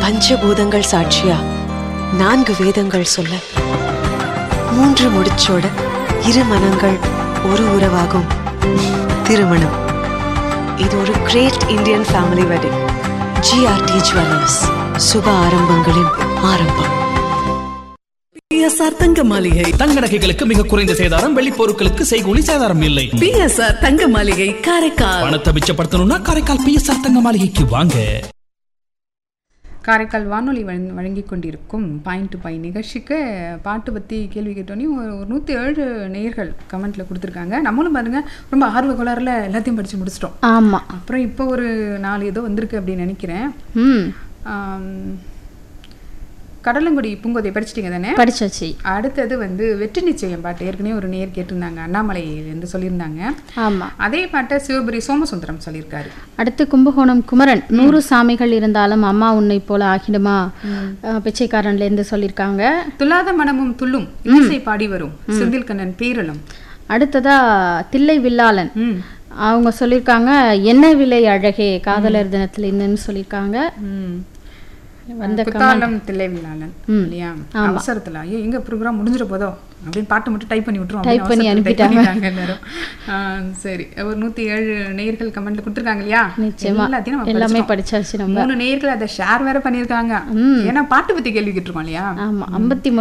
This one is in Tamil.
பஞ்சபூதங்கள் சாட்சியா நான்கு வேதங்கள் சொல்ல மூன்று முடிச்சோட இரு மனங்கள் ஒரு உறவாகும் திருமணம் இது ஒரு great Indian family wedding GRT jewellers சுப ஆரம்பங்களின் ஆரம்பம் பிஎஸ்ஆர் தங்க மாளிகை தங்க நகைகளுக்கு மிக குறைந்த சேதாரம் வெள்ளி பொருட்களுக்கு செய்கூலி சேதாரம் இல்லை பிஎஸ்ஆர் தங்க மாளிகை காரைக்கால் பணத்தை மிச்சப்படுத்தணும்னா காரைக்கால் பிஎஸ்ஆர் தங்க மாளிகைக்கு வாங்க காரைக்கால் வானொலி வழங் வழங்கி கொண்டிருக்கும் பாயிண்ட் டு பாயிண்ட் நிகழ்ச்சிக்கு பாட்டு பற்றி கேள்வி கேட்டோன்னே ஒரு ஒரு நூற்றி ஏழு நேயர்கள் கமெண்ட்டில் கொடுத்துருக்காங்க நம்மளும் பாருங்க ரொம்ப ஆர்வ கோளாறுல எல்லாத்தையும் படித்து முடிச்சிட்டோம் ஆமாம் அப்புறம் இப்போ ஒரு நாலு ஏதோ வந்திருக்கு அப்படின்னு நினைக்கிறேன் ம் ஆம், கடலங்குடி பூங்கோதை படிச்சிட்டிங்க தானே படிச்சாச்சு அடுத்தது வந்து வெற்றி நிச்சயம் பாட்டு ஏற்கனவே ஒரு நேர் கேட்டிருந்தாங்க அண்ணாமலையிலேருந்து சொல்லியிருந்தாங்க ஆமாம் அதே பாட்டை சிவபுரி சோமசுந்தரம் சொல்லியிருக்காரு அடுத்து கும்பகோணம் குமரன் நூறு சாமிகள் இருந்தாலும் அம்மா உன்னை போல ஆகிடுமா அஹ், பிச்சைக்காரன்லேருந்து சொல்லியிருக்காங்க துலாத மனமும் துள்ளும் இசை பாடி வரும் செந்தில் கண்ணன் பேரலும் அடுத்ததா தில்லை வில்லாளன் ம் அவங்க சொல்லியிருக்காங்க என்ன விலை அழகே காதலர் தினத்துல இருந்துன்னு சொல்லியிருக்காங்க ம். வந்த குத்தாலம் தில்லைவிழாளன் இல்லையா அவசரத்துல ஐயோ எங்க ப்ரோக்ராம் முடிஞ்சிட போதோ அப்படின்னு பாட்டு மட்டும் டைப் பண்ணி விட்டுரும் Type பண்ணி அனுப்பிட்டாங்க. எல்லாரும் ஆ, சரி ஒரு நூத்தி ஏழு நேயர்கள் கமெண்ட்ல கொடுத்துருக்காங்க இல்லையா நிச்சயமா. எல்லாத்தையும் நம்ம எல்லாமே படிச்சிட்டோம். படிச்சாச்சு நம்ம. மூணு நேயர்கள் அதை ஷேர் வேற பண்ணியிருக்காங்க ஏன்னா பாட்டு பத்தி கேள்வி கேட்டிருக்கோம் இல்லையா ஆமா ஐம்பத்தி